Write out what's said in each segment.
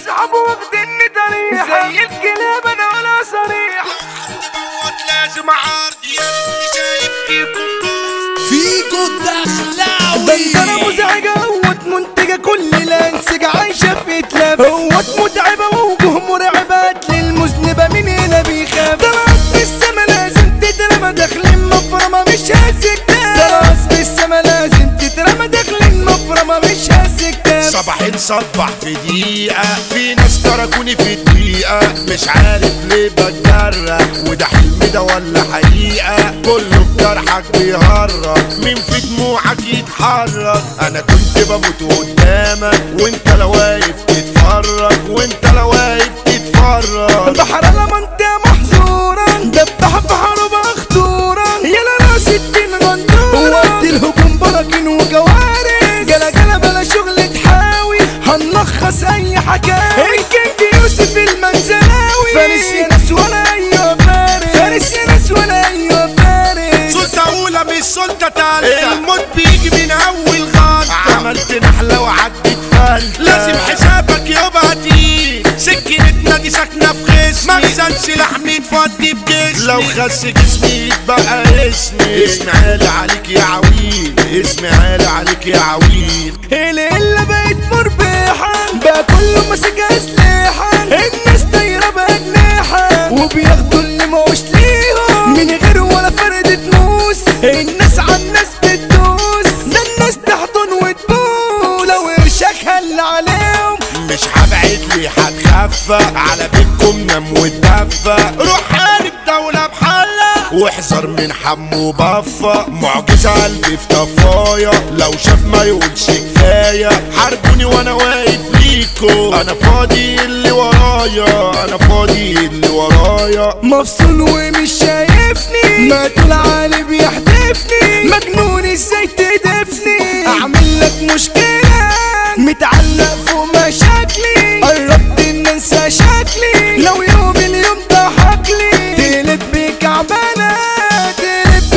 اصحابه واخدني طريحة زي الكلاب انا ولا صريح موت لازم عرض يا اللي شايف فيكم بوس فيكو الدخلاوي ده انا مزعجة قوت منتجة كل الانسجة عايشة في اتلاف قوت متعبة ووجوه مرعبات للمذنبة من هنا بيخاف ده راس السما لازم تترمى داخلين مفرمة مش هالسكتاب ده راس السما لازم تترمى داخلين مفرمة مش هالسكتاب صباحين صبح في دقيقة في ناس تركوني في دقيقة مش عارف ليه بتجرح وده حلم ده ولا حقيقة كله في جرحك بيهرج مين في دموعك يتحرك انا كنت بموت قدامك وانت لو واقف تتفرج وانت لو واقف تتفرج بحر منطقة محظورة دبح بحر مخطورة يلا راس الدين غندورة وقت الهجوم براكين وجوارح جلا جلا بلا شغل تحاوي هنلخص اي حكاوي الكينج يوسف المنزلاوي فارس يا ناس ولا ايوه فارس فارس يا ناس ولا ايوه فارس سلطة أولى مش سلطة تالتة الموت بيجي من أول غلطة عملت نحلة وعدت فلتة لازم حسابك يبقى تقيل سكينتنا دي ساكنة في خصمي مخزن سلاح متفضي في جسمي لو خس جسمي يتبقى اسمي اسمي عالي عليك يا عويل اسمي عالي عليك يا عويل الليلة بقت مربحة بقى كله ماسك أسلحة الناس طايرة بأجنحة وبياخدوا اللي موش ليهم من غير ولا فردة موس الناس عالناس بتدوس ده الناس تحضن وتبوس لو قرشك هل عليهم مش هبعد لي هتخفى على بيتكم نام واتدفى روح حارب دولة بحلة واحذر من حمو بفة معجزة قلبي في طفايا لو شاف ما يقولش كفاية حاربوني وانا واقف ليكو انا فاضي اللي ورايا انا فاضي اللي ورايا مفصول ومش شايفني ما طول عالي بيحدفني مجنون ازاي تدفني اعمل لك مشكلة متعلق فوق مشاكلي قربت ان انسى شكلي لو يوم اليوم ضحك لي تقلب بكعبلة تقلب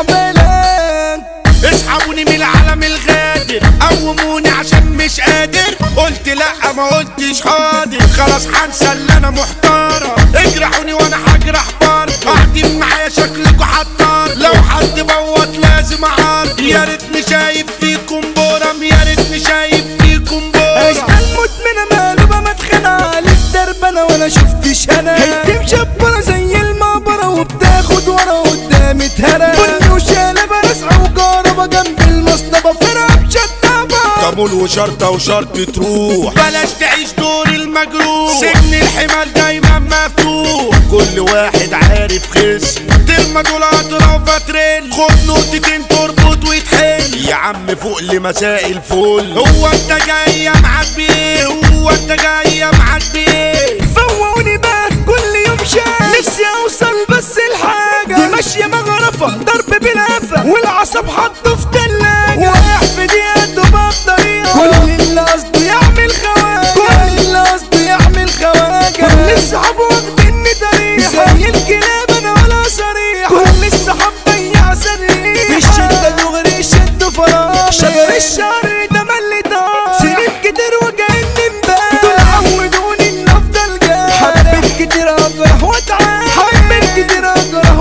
بكعبلة اسحبوني من العالم الغادر قوموني عشان مش قادر قلت لا ما قلتش حاضر خلاص هنسى اللي انا محتارة اجرحوني وانا هجرح برضه قاعدين معايا شكلكوا حطار لو حد بوط لازم اعرض يا ريتني شايف فيكم بورم يا ريتني شايف فيكم بورم اشبال مدمنة مقلوبة مدخنة علي في درب انا ولا شفتش انا هي مشبرة زي المقبرة وبتاخد ورا قدام اتهرى بني وشالبة راسعة وجاربة جنب المصطبة فرقة مشطبة طابول وشرطة وشرط تروح بلاش تعيش دور المجروح سجن الحمال دايما مفتوح كل واحد عارف خصم ترمى دول اطراف ترن خد نقطتين تربط وتحل يا عم فوق لمساء الفل هو انت جاي معاك بايه هو انت جاي معاك بايه فوقوني بقى كل يوم شاي نفسي اوصل بس الحاجة دي ماشية مغرفة ضرب بالقفا والعصب حطه في تلاجة واقع في دقيقته بطارية كل اللي قصده يعمل خواجة كل اللي قصده يعمل خواجة كل الصحاب واخديني طريقة زي الكلاب انا ولا صريحة كل الصحاب ضيع صريحة في الشدة دغري شد فراغ شجر الشهر ده ملي طار سنين كتير وجايني مبارح دول عودوني ان افضل جاي حبيت كتير اجرح واتعامل حبيت كتير اجرح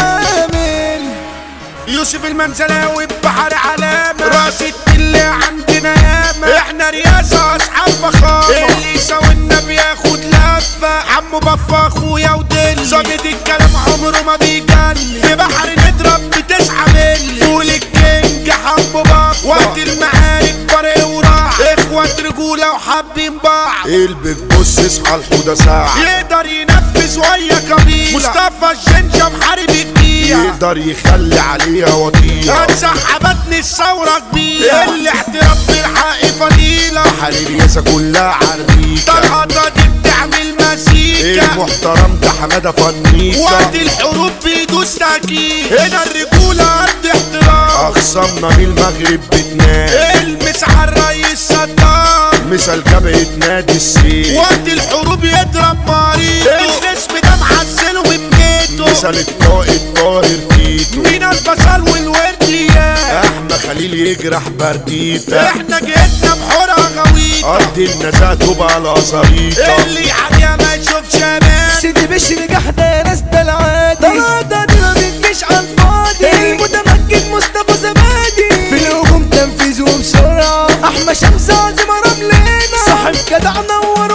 واتعامل يوسف المنزلاوي بحر علامة راس اللي عندنا ياما احنا رياسة اصحاب فخامة اللي يساوينا بياخد لفة عمو بفا اخويا ودل ظابط الكلام عمره ما بيجل في بحر نضرب بتسعة ملي فول الكينج حمو بفا وقت المعارك فرق وراح اخوات رجولة وحابين بعض قلبك بص اصحى الحوضة ساعة يقدر ينفذ ويا كبيرة مصطفى الجنجة محارب الجيع يقدر يخلي عليها وطيرة اتسحبتني الثورة كبيرة الاحتراف بالحق فضيلة حرير ياسا كلها عريكة طلقة دي بتعمل مزيكا المحترم ده حمادة فنيكة وقت الحروب بيدوس تأكيد هنا الرجولة قد احترام أخصامنا من المغرب بتنام المس على الرئيس صدام مثل جبهة نادي السيف وقت الحروب يضرب مريض الخصم ده معزله من بيته مثل القائد طاهر تيتو من البصل والورديات احمد خليل يجرح برديته احنا جيتنا بحورة غويطة قد النزات وبقى القصريطة اللي عليها ما يشوفش امان سيدي بشر جحدة ناس ده العادي طلعت دي ما بتجيش على الفاضي المتمكن مصطفى زبادي في الهجوم تنفيذه بسرعة احمد شمس عظيم رملينا صاحب جدع نور